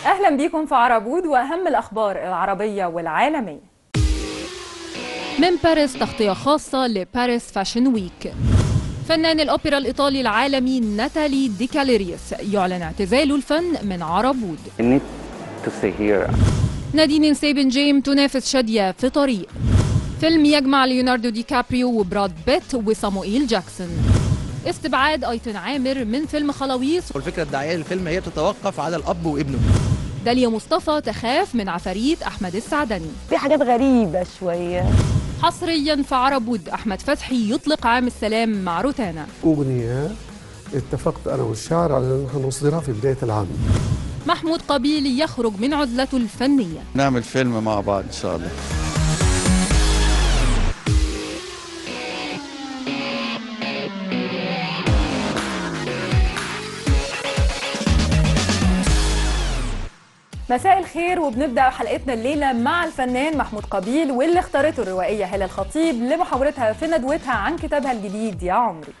أهلا بيكم في عربود وأهم الأخبار العربية والعالمية من باريس تغطية خاصة لباريس فاشن ويك فنان الأوبرا الإيطالي العالمي ناتالي ديكاليريس يعلن اعتزاله الفن من عربود I need to stay here. نادين سيبن جيم تنافس شادية في طريق فيلم يجمع ليوناردو دي كابريو وبراد بيت وصاموئيل جاكسون استبعاد أيتن عامر من فيلم خلاويص والفكره الدعائيه للفيلم هي بتتوقف على الاب وابنه داليا مصطفى تخاف من عفاريت أحمد السعدني في حاجات غريبة شوية حصريا في عربود أحمد فتحي يطلق عام السلام مع روتانا أغنية اتفقت أنا والشاعر على أن نحن نصدرها في بداية العام محمود قبيل يخرج من عزلته الفنية نعمل فيلم مع بعض ان شاء الله مساء الخير وبنبدأ حلقتنا الليلة مع الفنان محمود قبيل واللي اختارته الروائية هلا الخطيب لمحاورتها في ندوتها عن كتابها الجديد يا عمري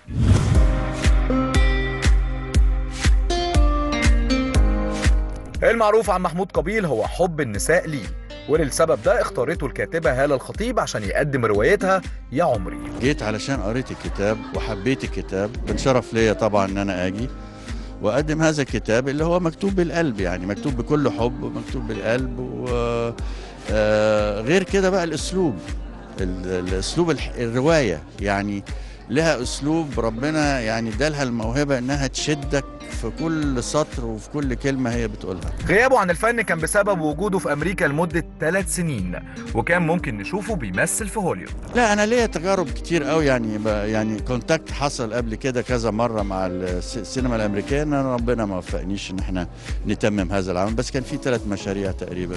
المعروف عن محمود قبيل هو حب النساء ليه وللسبب ده اختارته الكاتبة هالة الخطيب عشان يقدم روايتها يا عمري جيت علشان قريت الكتاب وحبيت الكتاب كان شرف ليا طبعا ان انا اجي واقدم هذا الكتاب اللي هو مكتوب بالقلب يعني مكتوب بكل حب ومكتوب بالقلب و آه، غير كده بقى الاسلوب ال- الاسلوب الح- الروايه يعني لها اسلوب ربنا يعني ادالها الموهبه انها تشدك في كل سطر وفي كل كلمه هي بتقولها غيابه عن الفن كان بسبب وجوده في أمريكا لمدة ثلاث سنين وكان ممكن نشوفه بيمثل في هوليوود لا انا ليا تجارب كتير قوي يعني ب- يعني كونتاكت حصل قبل كده كذا مره مع الس- السينما الامريكيه ان أنا ربنا ما وفقنيش ان احنا نتمم هذا العمل بس كان في ثلاث مشاريع تقريبا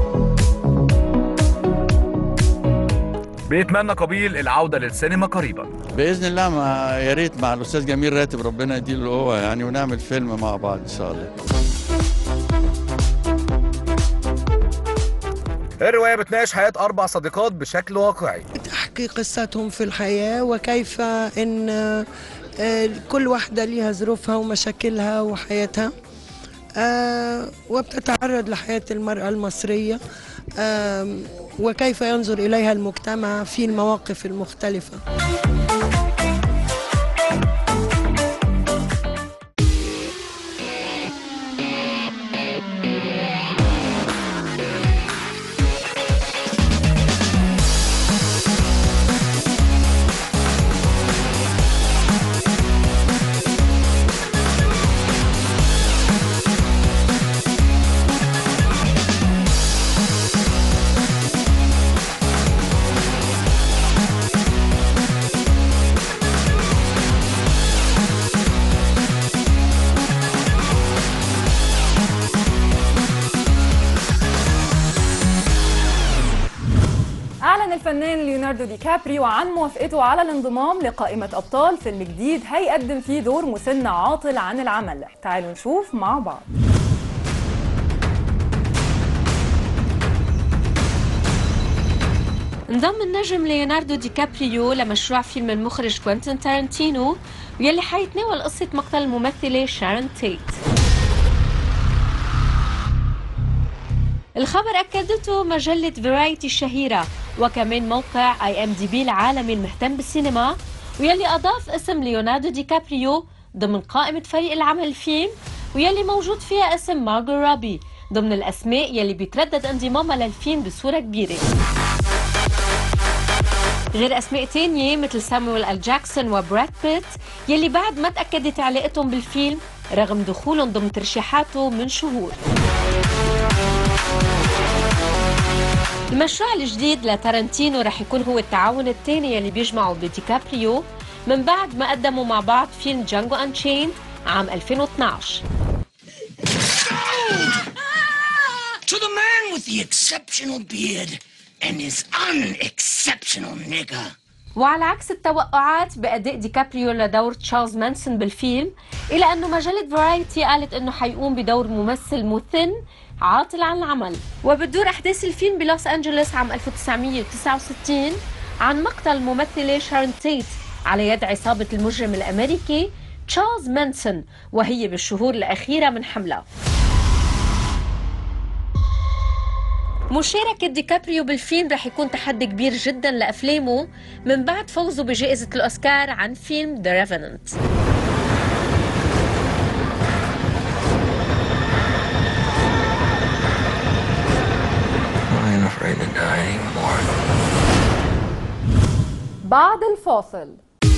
بيتمنى قبيل العودة للسينما قريبا باذن الله ما يا ريت مع الاستاذ جميل راتب ربنا يديله القوه يعني ونعمل فيلم مع بعض ان شاء الله الرواية بتناقش حياة أربع صديقات بشكل واقعي تحكي قصتهم في الحياة وكيف أن آه، كل واحدة لها ظروفها ومشاكلها وحياتها آه، وبتتعرض لحياة المرأة المصرية آم، وكيف ينظر إليها المجتمع في المواقف المختلفة أعلن الفنان ليوناردو دي كابريو عن موافقته على الانضمام لقائمة أبطال فيلم جديد هيقدم فيه دور مسن عاطل عن العمل تعالوا نشوف مع بعض انضم النجم ليوناردو دي كابريو لمشروع فيلم المخرج كوينتين تارنتينو واللي حيتناول قصة مقتل الممثلة شارون تيت الخبر أكدته مجلة فرايتي الشهيرة وكمان موقع اي ام دي بي العالمي المهتم بالسينما ويلي أضاف اسم ليوناردو دي كابريو ضمن قائمة فريق العمل الفيلم ويلي موجود فيها اسم مارجو رابي ضمن الأسماء يلي بيتردد انضمامها للفيلم بصورة كبيرة غير اسماء تانية مثل سامويل ال جاكسون وبراد بيت يلي بعد ما تاكدت علاقتهم بالفيلم رغم دخولهم ضمن ترشيحاته من شهور المشروع الجديد لتارنتينو رح يكون هو التعاون الثاني يلي بيجمعه بدي كابريو من بعد ما قدموا مع بعض فيلم جانجو انشيند عام 2012 To the man with the exceptional beard and his unexceptional nigger. وعلى عكس التوقعات بأداء ديكابريو لدور تشارلز مانسون بالفيلم إلا أنه مجلة فرايتي قالت أنه حيقوم بدور ممثل مثن عاطل عن العمل وبتدور أحداث الفيلم بلوس أنجلوس عام 1969 عن مقتل الممثلة شارون تيت على يد عصابة المجرم الأمريكي تشارلز مانسون وهي بالشهور الأخيرة من حملها مشاركة ديكابريو بالفيلم رح يكون تحدي كبير جدا لأفلامه من بعد فوزه بجائزة الأوسكار عن فيلم ذا ريفننت I ain't afraid to die anymore. بعد الفاصل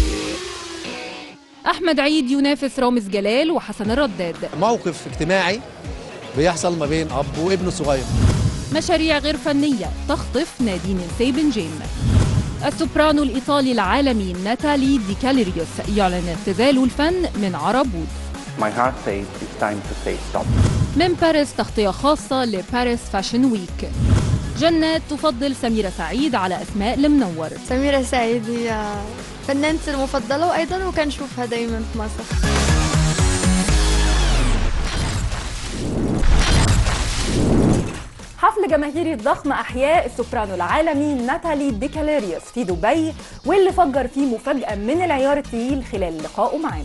أحمد عيد ينافس رامز جلال وحسن الرداد موقف اجتماعي بيحصل ما بين اب وابنه الصغير مشاريع غير فنية تخطف نادين سيبنجين السوبرانو الإيطالي العالمي ناتالي دي كاليريوس يعلن اعتزال الفن من عرب وود My heart says it's time to say stop. من باريس تغطية خاصة لباريس فاشن ويك جنات تفضل سميرة سعيد على أسماء المنور سميرة سعيد هي فنانتي المفضلة وأيضا وكان نشوفها دايما في مصر حفل جماهيري ضخم أحياء السوبرانو العالمي ناتالي ديكاليريوس في دبي واللي فجر فيه مفاجأة من العيار التقيل خلال لقائه معانا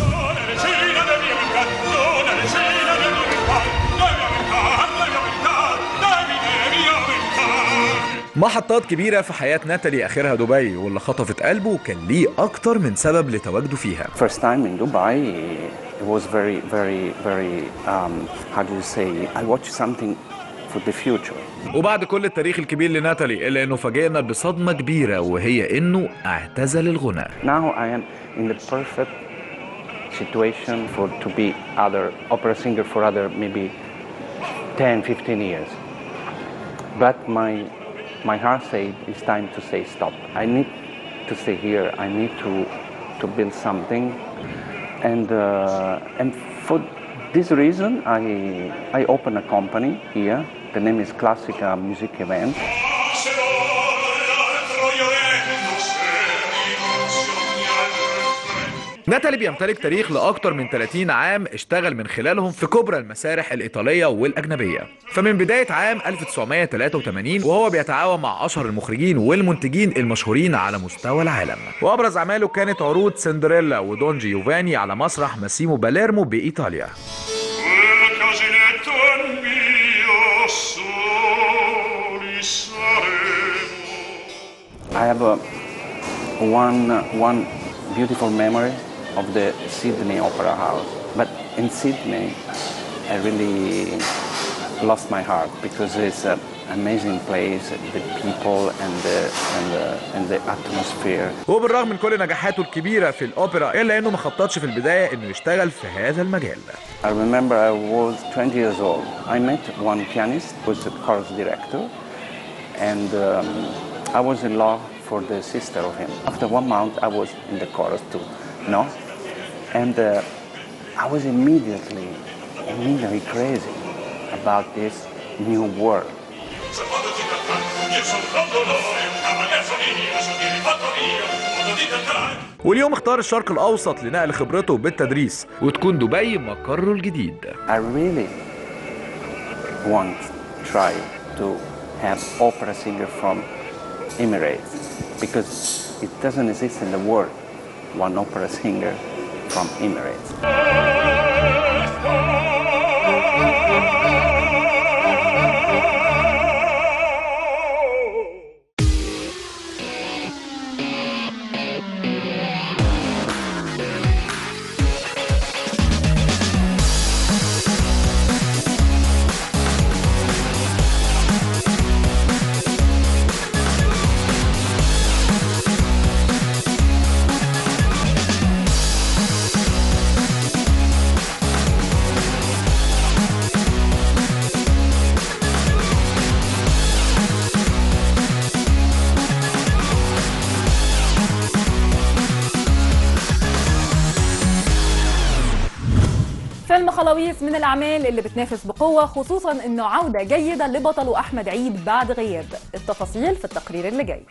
محطات كبيرة في حياة ناتالي آخرها دبي واللي خطفت قلبه كان ليه أكتر من سبب لتواجده فيها First time in Dubai, it was very, very, very, um, how do you say, I watched something for the future. وبعد كل التاريخ الكبير لناتالي إلا إنه فاجئنا بصدمة كبيرة وهي إنه اعتزل الغناء Now I am in the perfect situation for to be other opera singer for other maybe 10, 15 years. But my my heart said it's time to say stop. I need to stay here. I need to to build something, and uh, and for this reason I I open a company here. The name is Classica Music Event. ناتالي بيمتلك تاريخ لأكتر من 30 عام اشتغل من خلالهم في كبرى المسارح الإيطالية والأجنبية فمن بداية عام 1983 وهو بيتعاون مع أشهر المخرجين والمنتجين المشهورين على مستوى العالم وأبرز أعماله كانت عروض سندريلا ودون جيوفاني على مسرح ماسيمو باليرمو بإيطاليا I have a, one, one beautiful memory of the Sydney Opera House. But in Sydney, I really lost my heart because it's an amazing place, the people and the, and the, and the atmosphere. وبالرغم من كل نجاحاته الكبيرة في الأوبرا إلا إنه ما خططش في البداية إنه يشتغل في هذا المجال I remember I was 20 years old. I met one pianist who was the chorus director, and um, I was in love for the sister of him. After one month, I was in the chorus too, no? And uh, I was immediately, immediately crazy about this new world. واليوم اختار الشرق الأوسط لنقل خبرته بالتدريس وتكون دبي مقره الجديد I really want to try to have opera singer from Emirates because it doesn't exist in the world one opera singer from Emirates. فيلم خلاويص من الأعمال اللي بتنافس بقوة خصوصا إنه عودة جيدة لبطله أحمد عيد بعد غياب التفاصيل في التقرير اللي جاي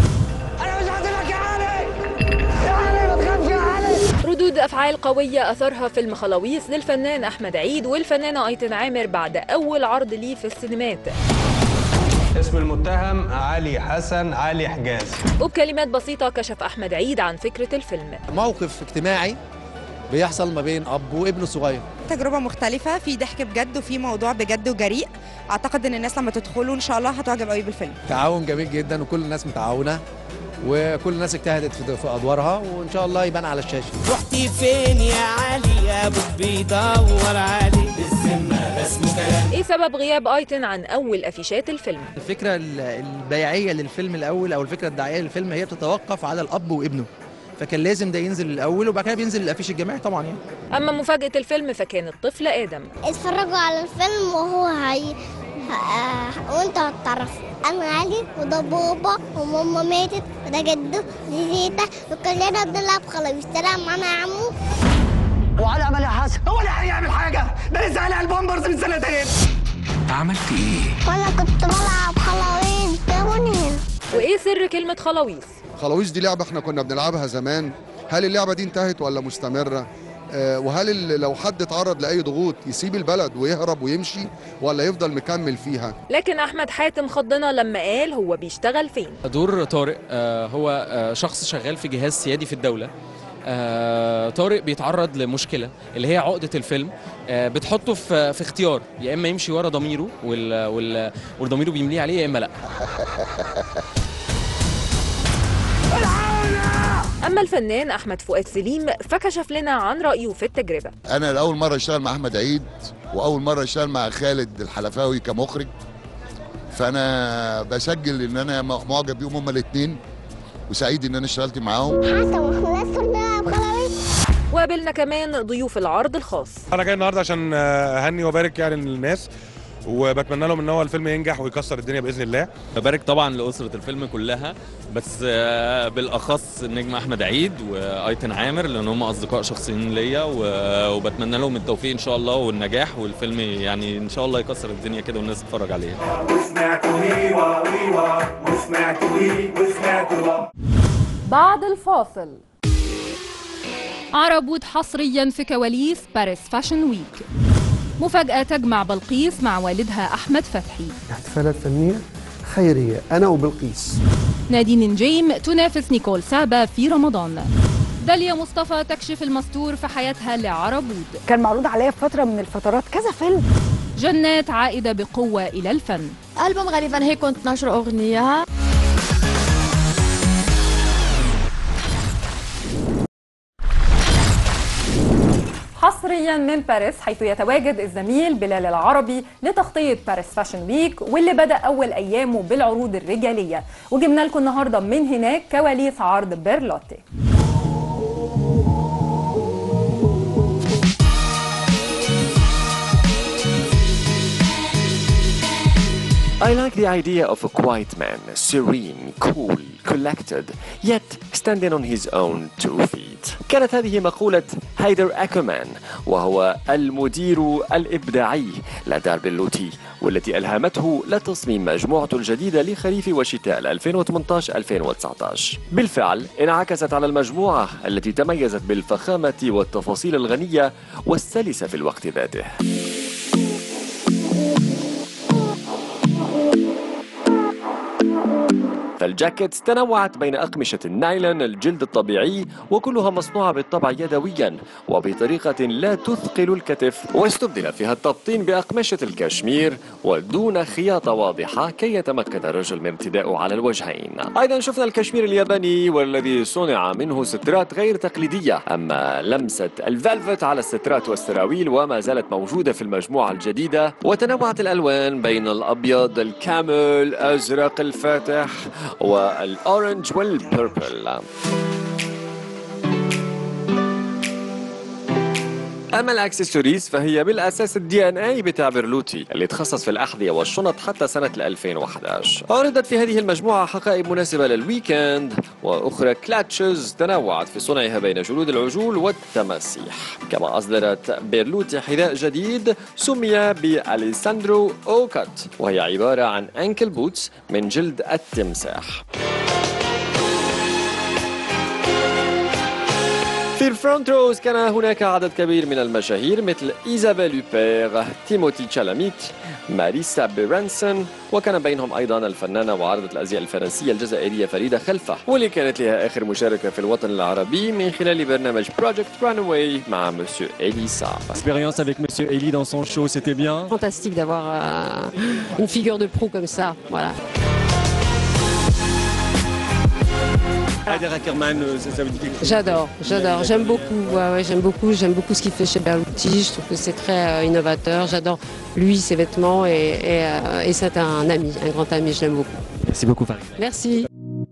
ردود أفعال قوية أثرها فيلم خلاويص للفنان أحمد عيد والفنانة أيتن عامر بعد أول عرض ليه في السينمات اسم المتهم علي حسن علي حجاز وبكلمات بسيطة كشف أحمد عيد عن فكرة الفيلم موقف اجتماعي بيحصل ما بين اب وابنه الصغير تجربة مختلفة في ضحك بجد وفي موضوع بجد وجريء أعتقد إن الناس لما تدخلوا إن شاء الله هتعجب قوي بالفيلم تعاون جميل جدا وكل الناس متعاونة وكل الناس اجتهدت في في أدوارها وإن شاء الله يبان على الشاشة رحتي فين يا علي يا ابوك بيدور علي بالذمة ده اسمه كلام ايه سبب غياب ايتن عن اول افيشات الفيلم الفكره ال- البيعيه للفيلم الاول او الفكره الدعائيه للفيلم هي بتتوقف على الاب وابنه فكان لازم ده ينزل الاول وبعد كده بينزل الافيش الجماعي طبعا يعني اما مفاجاه الفيلم فكان الطفل ادم اتفرجوا على الفيلم وهو هي ه- وانت هتعرفوا انا علي وده بابا وماما ماتت وده جده ودي تيتا وكلنا بنلعب خلاويص تلعب معانا يا عمو وعلى عمل يا حسن هو اللي هيعمل حاجه ده لسه قالع البامبرز من سنتين عملت ايه وانا كنت بلعب خلاويص ده من هنا وايه سر كلمه خلاويص خلاويص دي لعبة احنا كنا بنلعبها زمان هل اللعبة دي انتهت ولا مستمرة آه، وهل ال- لو حد اتعرض لأي ضغوط يسيب البلد ويهرب ويمشي ولا يفضل مكمل فيها لكن احمد حاتم خضنا لما قال هو بيشتغل فين دور طارق آه، هو آه، شخص شغال في جهاز سيادي في الدولة آه، طارق بيتعرض لمشكلة اللي هي عقدة الفيلم آه، بتحطه في في اختيار يا إما يمشي ورا ضميره وال وال والضميره بيمليه عليه يا إما لأ اما الفنان احمد فؤاد سليم فكشف لنا عن رايه في التجربه انا لاول مره اشتغل مع احمد عيد واول مره اشتغل مع خالد الحلفاوي كمخرج فانا بسجل ان انا معجب بيهم هما الاثنين وسعيد ان انا اشتغلت معاهم حتى واحنا لسه بنلعب خلاويص وقابلنا كمان ضيوف العرض الخاص انا جاي النهارده عشان آه، اهني وابارك يعني للناس وبتمنى لهم ان هو الفيلم ينجح ويكسر الدنيا باذن الله ببارك طبعا لأسرة الفيلم كلها بس آه، بالأخص النجم أحمد عيد وأيتن عامر لأن هم أصدقاء شخصيين ليا و- وبتمنى لهم التوفيق إن شاء الله والنجاح والفيلم يعني إن شاء الله يكسر الدنيا كده والناس تتفرج عليه وسمعت ويوا ويوا وسمعت وي وسمعت وا بعد الفاصل عربود حصريا في كواليس باريس فاشن ويك مفاجأة تجمع بلقيس مع والدها أحمد فتحي احتفالات فنية خيرية أنا وبلقيس نادين نجيم تنافس نيكول سابا في رمضان داليا مصطفى تكشف المستور في حياتها لعربود كان معروض عليا في فتره من الفترات كذا فيلم جنات عائدة بقوة إلى الفن ألبوم غالبا هيك كنت نشر أغنية حصريا من باريس حيث يتواجد الزميل بلال العربي لتغطية باريس فاشن ويك واللي بدأ أول أيامه بالعروض الرجالية وجبنا لكم النهاردة من هناك كواليس عرض بيرلوتي I like the idea of a quiet man, serene, cool, collected, yet standing on his own two feet. كانت هذه مقولة هايدر أكمان وهو المدير الإبداعي لدار بلوتي والتي ألهمته لتصميم مجموعته الجديدة لخريف وشتاء 2018-2019 بالفعل انعكست على المجموعة التي تميزت بالفخامة والتفاصيل الغنية والسلسة في الوقت ذاته فالجاكيتس تنوعت بين أقمشة النايلون الجلد الطبيعي وكلها مصنوعة بالطبع يدويا وبطريقة لا تثقل الكتف واستبدل فيها التبطين بأقمشة الكشمير ودون خياطة واضحة كي يتمكن الرجل من ارتدائه على الوجهين أيضا شفنا الكشمير الياباني والذي صنع منه سترات غير تقليدية أما لمسة الفلفت على السترات والسراويل وما زالت موجودة في المجموعة الجديدة وتنوعت الألوان بين الأبيض الكامل أزرق الفاتح والأورنج والبيربل اما الاكسسوارز فهي بالاساس الدي ان اي بتاع برلوتي اللي تخصص في الاحذيه والشنط حتى سنه 2011 عرضت في هذه المجموعه حقائب مناسبه للويكند واخرى كلاتشز تنوعت في صنعها بين جلود العجول والتماسيح كما اصدرت بيرلوتي حذاء جديد سمي باليساندرو اوكات وهي عباره عن انكل بوتس من جلد التمساح في الفرونت روز كان هناك عدد كبير من المشاهير مثل إيزابيل هوبير تيموتي تشالاميت ماريسا بيرانسون وكان بينهم أيضا الفنانة وعارضة الأزياء الفرنسية الجزائرية فريدة خلفة واللي كانت لها آخر مشاركة في الوطن العربي من خلال برنامج بروجكت رانواي مع مسيو إليسا L'expérience avec Monsieur Eli dans son show, c'était bien. Fantastique d'avoir euh, une figure de proue comme ça. Voilà. Adèle Ackerman, euh, ça, ça vous dit quelque chose J'adore, j'adore, j'aime beaucoup, ouais, ouais, j'aime beaucoup, j'aime beaucoup ce qu'il fait chez Berluti, je trouve que c'est très euh, innovateur, j'adore lui, ses vêtements et, et, euh, et c'est un ami, un grand ami, je l'aime beaucoup. Merci beaucoup, Farid. Merci.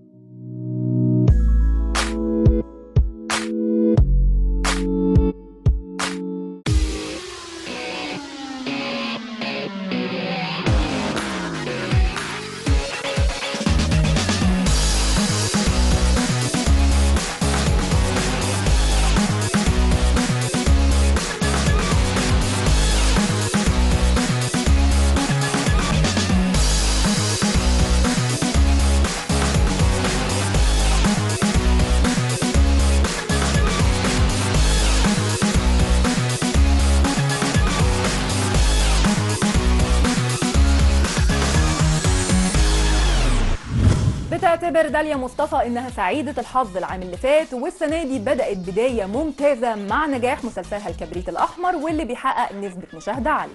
بتعتبر داليا مصطفى انها سعيده الحظ العام اللي فات والسنه دي بدات بدايه ممتازه مع نجاح مسلسلها الكبريت الاحمر واللي بيحقق نسبه مشاهده عاليه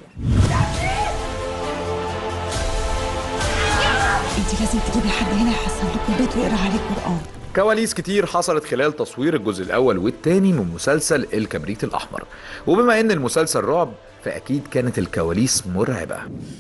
انت لازم تجيبي حد هنا يحصل لكم البيت ويقرا عليكم قران كواليس كتير حصلت خلال تصوير الجزء الأول والتاني من مسلسل الكبريت الأحمر وبما إن المسلسل رعب فأكيد كانت الكواليس مرعبة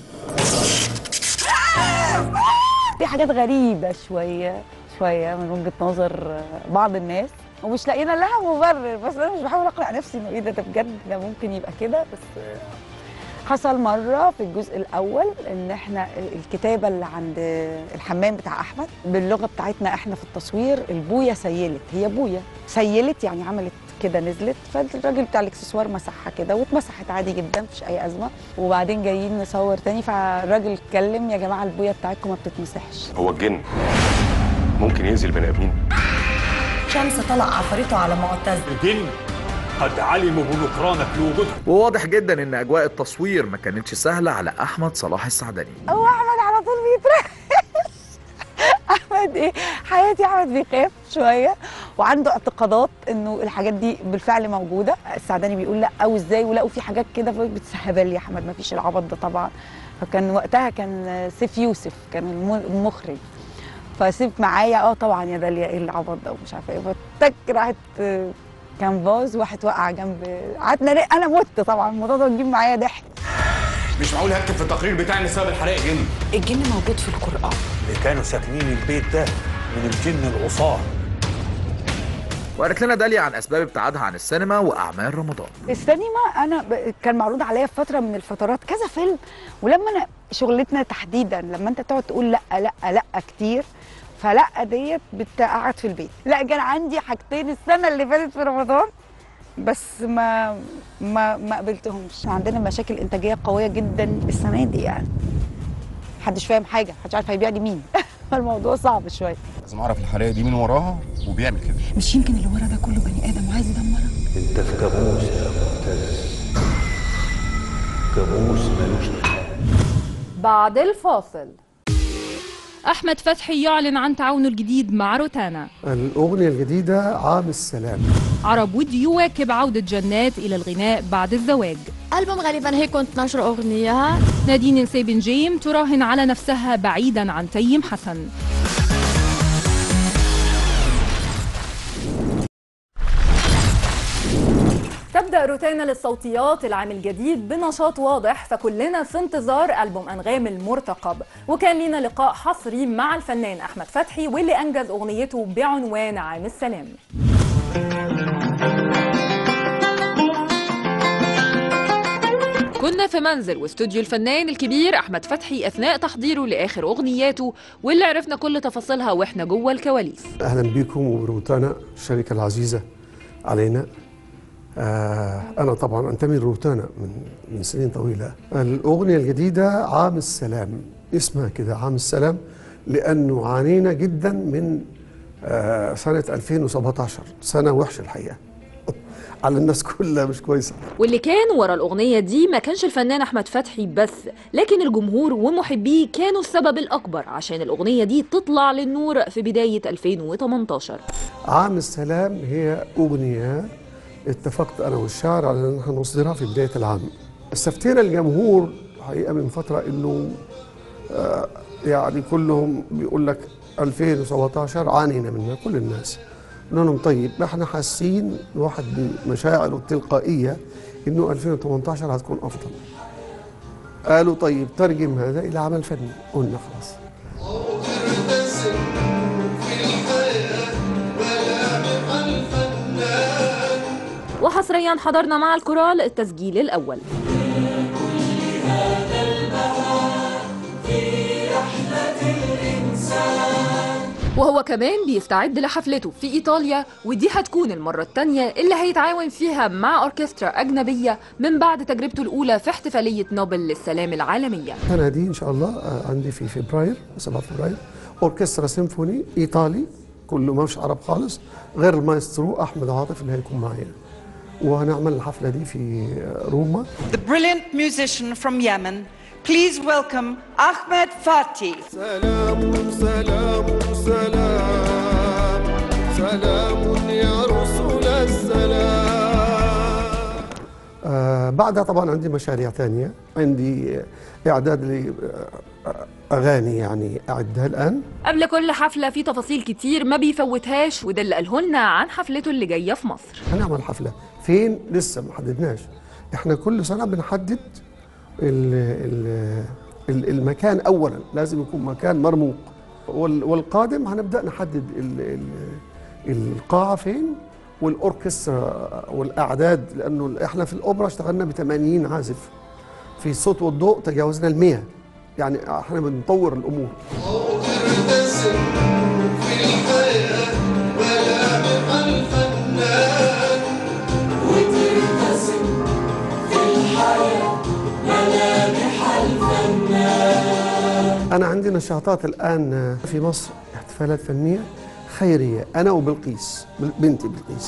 دي حاجات غريبة شوية شوية من وجهة نظر بعض الناس ومش لاقيين لها مبرر بس انا مش بحاول اقنع نفسي انه ايه ده ده بجد ده ممكن يبقى كده بس حصل مرة في الجزء الأول إن إحنا الكتابة اللي عند الحمام بتاع أحمد باللغة بتاعتنا إحنا في التصوير البوية سيلت هي بوية سيلت يعني عملت كده نزلت فالراجل بتاع الاكسسوار مسحها كده واتمسحت عادي جدا مفيش أي أزمة وبعدين جايين نصور تاني فالراجل اتكلم يا جماعة البوية بتاعتكم ما بتتمسحش هو الجن ممكن يأذي البني آدمين شمس طلع عفريته على معتز الجن قد علموا بنكرانك لوجودهم وواضح جدا إن أجواء التصوير ما كانتش سهلة على أحمد صلاح السعدني هو أحمد على طول بيترعش أحمد إيه حياتي أحمد بيخاف شوية وعنده اعتقادات إنه الحاجات دي بالفعل موجودة السعداني بيقول لا أو إزاي ولقوا في حاجات كده بتسهبل يا أحمد ما فيش العبط ده طبعا فكان وقتها كان سيف يوسف كان الم- المخرج فسيف معايا اه طبعا يا داليا ايه العبط ده ومش عارفه ايه فتك راحت آه، كان باظ واحد وقع جنب قعدنا نق- انا مت طبعا الموضوع ده بيجيب معايا ضحك مش معقول هكتب في التقرير بتاعي ان سبب الحرائق جن الجن موجود في القرآن اللي كانوا ساكنين البيت ده من الجن العصاه وقالت لنا داليا عن أسباب ابتعادها عن السينما وأعمال رمضان السينما انا ب... كان معروض عليا في فتره من الفترات كذا فيلم ولما انا شغلتنا تحديدا لما انت تقعد تقول لا لا لا كتير فلا ديت بتقعد في البيت لا كان عندي حاجتين السنه اللي فاتت في رمضان بس ما ما ما قبلتهمش عندنا مشاكل انتاجيه قويه جدا السنه دي يعني محدش فاهم حاجه محدش عارف هيبيع لي مين فالموضوع صعب شويه لازم اعرف الحرائق دي مين وراها وبيعمل كده مش يمكن اللي ورا ده كله بني ادم وعايز يدمرك انت في كابوس يا معتز كابوس ملوش بعد الفاصل أحمد فتحي يعلن عن تعاونه الجديد مع روتانا الأغنية الجديدة عام السلام عرب ودي يواكب عودة جنات إلى الغناء بعد الزواج ألبوم غالبا هي كنت نشر أغنية نادين نسيب جيم تراهن على نفسها بعيدا عن تيم حسن تبدأ روتانا للصوتيات العام الجديد بنشاط واضح فكلنا في انتظار ألبوم أنغام المرتقب وكان لينا لقاء حصري مع الفنان أحمد فتحي واللي أنجز أغنيته بعنوان عام السلام كنا في منزل واستوديو الفنان الكبير أحمد فتحي أثناء تحضيره لآخر أغنياته واللي عرفنا كل تفاصيلها وإحنا جوه الكواليس أهلا بكم وروتانا الشركة العزيزة علينا آه أنا طبعا أنتمي لروتانا من من سنين طويلة الأغنية الجديدة عام السلام اسمها كده عام السلام لأنه عانينا جدا من آه سنة 2017 سنة وحشة الحقيقة على الناس كلها مش كويسه واللي كان ورا الأغنية دي ما كانش الفنان أحمد فتحي بس لكن الجمهور ومحبيه كانوا السبب الأكبر عشان الأغنية دي تطلع للنور في بداية 2018 عام السلام هي أغنية اتفقت أنا والشاعر على أن هنصدرها في بداية العام استفتينا الجمهور حقيقة من فترة أنه آه، يعني كلهم بيقول لك 2017 عانينا منها كل الناس قلنا لهم طيب احنا حاسين الواحد بمشاعره التلقائية انه 2018 هتكون افضل قالوا طيب ترجم هذا الى عمل فني قلنا خلاص وحصريا حضرنا مع الكورال التسجيل الأول وهو كمان بيستعد لحفلته في إيطاليا ودي هتكون المرة التانية اللي هيتعاون فيها مع أوركسترا أجنبية من بعد تجربته الأولى في احتفالية نوبل للسلام العالمية السنة دي إن شاء الله آه، عندي في فبراير 7 فبراير أوركسترا سيمفوني إيطالي كله ما فيش عرب خالص غير المايسترو أحمد عاطف اللي هيكون معايا وهنعمل الحفلة دي في آه، روما The brilliant musician from Yemen, please welcome Ahmed Fatih. سلام سلام سلام سلام يا رسول السلام آه بعدها طبعا عندي مشاريع ثانية عندي آه، إعداد لأغاني يعني أعدها الآن قبل كل حفلة في تفاصيل كتير ما بيفوتهاش وده اللي قاله لنا عن حفلته اللي جاية في مصر هنعمل حفلة فين لسه ما حددناش احنا كل سنة بنحدد ال ال ال المكان أولا لازم يكون مكان مرموق وال- والقادم هنبدأ نحدد ال ال القاعة فين والأوركسترا والأعداد لأنه احنا في الأوبرا اشتغلنا ب 80 عازف في الصوت والضوء تجاوزنا ال 100 يعني احنا بنطور الأمور ترتسم في الحياة ملامح الفنان وترتسم في الحياة ملامح الفنان أنا عندي نشاطات الآن في مصر احتفالات فنية خيرية أنا وبلقيس بل- بنتي بلقيس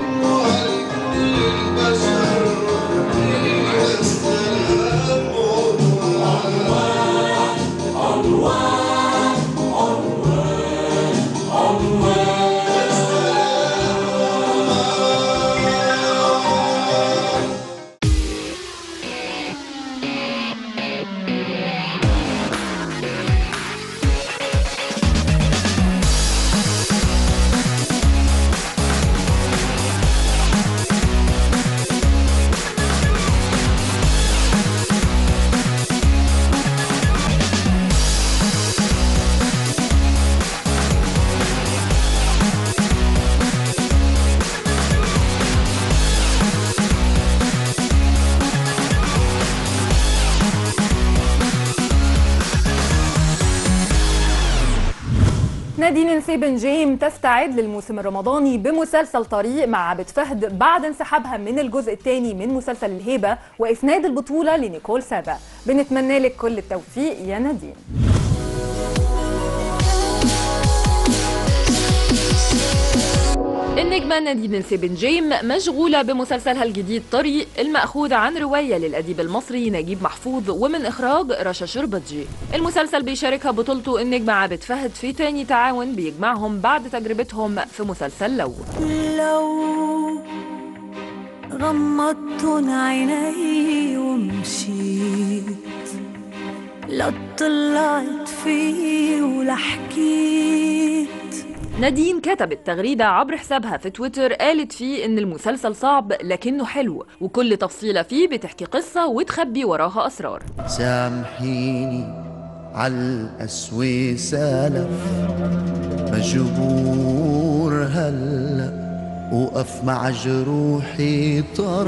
نادين نسيبن جيم تستعد للموسم الرمضاني بمسلسل طريق مع عبد فهد بعد انسحابها من الجزء الثاني من مسلسل الهيبة وإسناد البطولة لنيكول سابا بنتمنى لك كل التوفيق يا نادين النجمة نادين سيبنجيم مشغولة بمسلسلها الجديد طريق المأخوذ عن رواية للأديب المصري نجيب محفوظ ومن إخراج رشا شربتجي المسلسل بيشاركها بطولته النجمة عابد فهد في تاني تعاون بيجمعهم بعد تجربتهم في مسلسل لو لو غمضت عيني ومشيت لا طلعت فيه ولا حكيت نادين كتبت تغريدة عبر حسابها في تويتر قالت فيه إن المسلسل صعب لكنه حلو وكل تفصيلة فيه بتحكي قصة وتخبي وراها أسرار سامحيني على القسوة سالف مجبور هلا وقف مع جروحي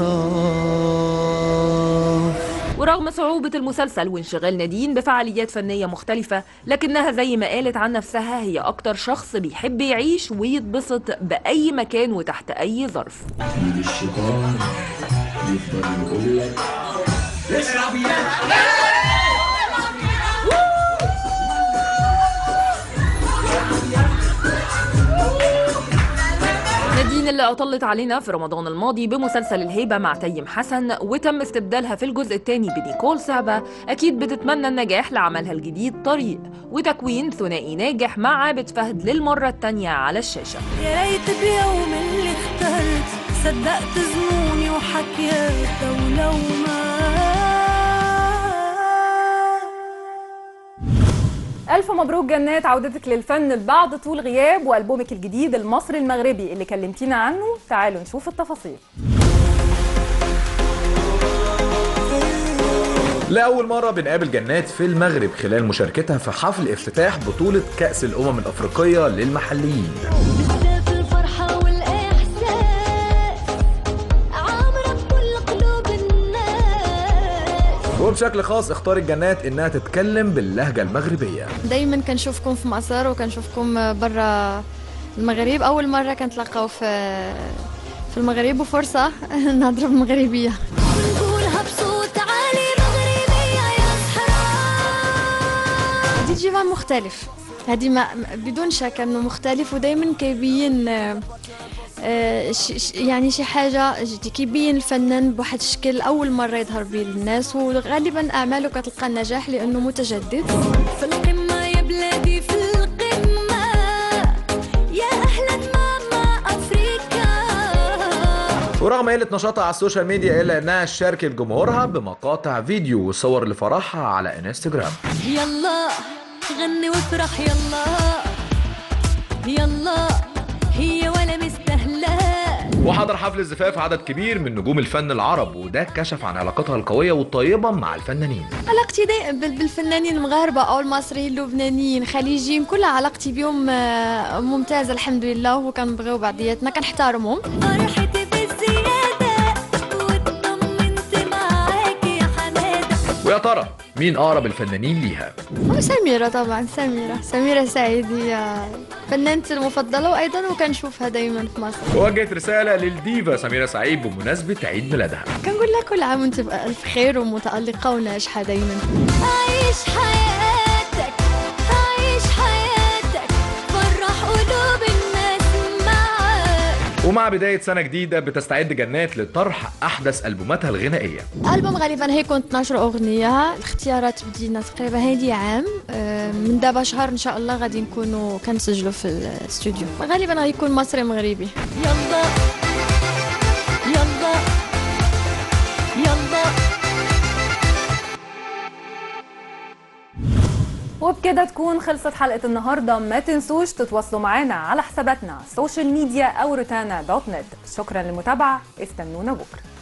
طرف ورغم صعوبة المسلسل وانشغال نادين بفعاليات فنية مختلفة لكنها زي ما قالت عن نفسها هي أكتر شخص بيحب يعيش ويتبسط بأي مكان وتحت أي ظرف من الشيطان يفضل يقول لك اشرب يا نادين اللي أطلت علينا في رمضان الماضي بمسلسل الهيبة مع تيم حسن وتم استبدالها في الجزء الثاني بنيكول سعبة أكيد بتتمنى النجاح لعملها الجديد طريق وتكوين ثنائي ناجح مع عابد فهد للمرة الثانية على الشاشة يا ريت بيوم اللي اخترت صدقت ظنوني وحكيات ولو ما ألف مبروك جنات عودتك للفن بعد طول غياب وألبومك الجديد المصري المغربي اللي كلمتينا عنه تعالوا نشوف التفاصيل لأول مرة بنقابل جنات في المغرب خلال مشاركتها في حفل افتتاح بطولة كأس الأمم الأفريقية للمحليين في الفرحة والإحساس عامرة بكل قلوب الناس وبشكل خاص اختارت جنات إنها تتكلم باللهجة المغربية دايما كنشوفكم في مصر وكنشوفكم برا المغرب اول مره كنتلاقاو في في المغرب وفرصه نهضر بالمغربيه نقولها بصوت عالي مغربية يا دي جي فان مختلف هذه ما بدون شك انه مختلف ودائما كيبين آه، آه، ش- ش- يعني شي حاجه ج- كيبين الفنان بواحد الشكل اول مره يظهر به للناس وغالبا اعماله كتلقى النجاح لانه متجدد في القمة يا بلادي في القمة يا أهلا ماما أفريكا ورغم قلة نشاطها على السوشيال ميديا إلا إنها شاركت جمهورها بمقاطع فيديو وصور لفرحها على انستجرام يلا غني وافرح يلا يلا هي ولا مستهلة وحضر حفل الزفاف عدد كبير من نجوم الفن العرب وده كشف عن علاقتها القوية والطيبة مع الفنانين علاقتي دائما بال- بالفنانين المغاربه او المصريين اللبنانيين الخليجيين كل علاقتي بهم آه، ممتازه الحمد لله وكنبغيو بعضياتنا كنحترمهم فرحتي بالزيادة واطمنت معاك يا حمادة ويا ترى مين أقرب الفنانين ليها؟ وسميرة طبعا سميرة سميرة سعيد هي فنانتي المفضلة وأيضا وكنشوفها دايما في مصر ووجهت رسالة للديفا سميرة سعيد بمناسبة عيد ميلادها كنقول لها كل عام وانت بألف خير ومتألقة وناجحة دايما عيش حياتك عيش حياتك فرح قلوب الناس معاك ومع بداية سنة جديدة بتستعد جنات لطرح أحدث ألبوماتها الغنائية ألبوم غالبا هيكون 12 أغنية الاختيارات بدينا تقريبا هادي عام آه، من دابا شهر إن شاء الله غادي نكونوا كنسجلوا في الاستوديو غالبا غيكون مصري مغربي يلا يلا يلا وبكده تكون خلصت حلقة النهاردة ما تنسوش تتواصلوا معانا على حساباتنا على السوشيال ميديا أو روتانا دوت نت شكرا للمتابعة استنونا بكرة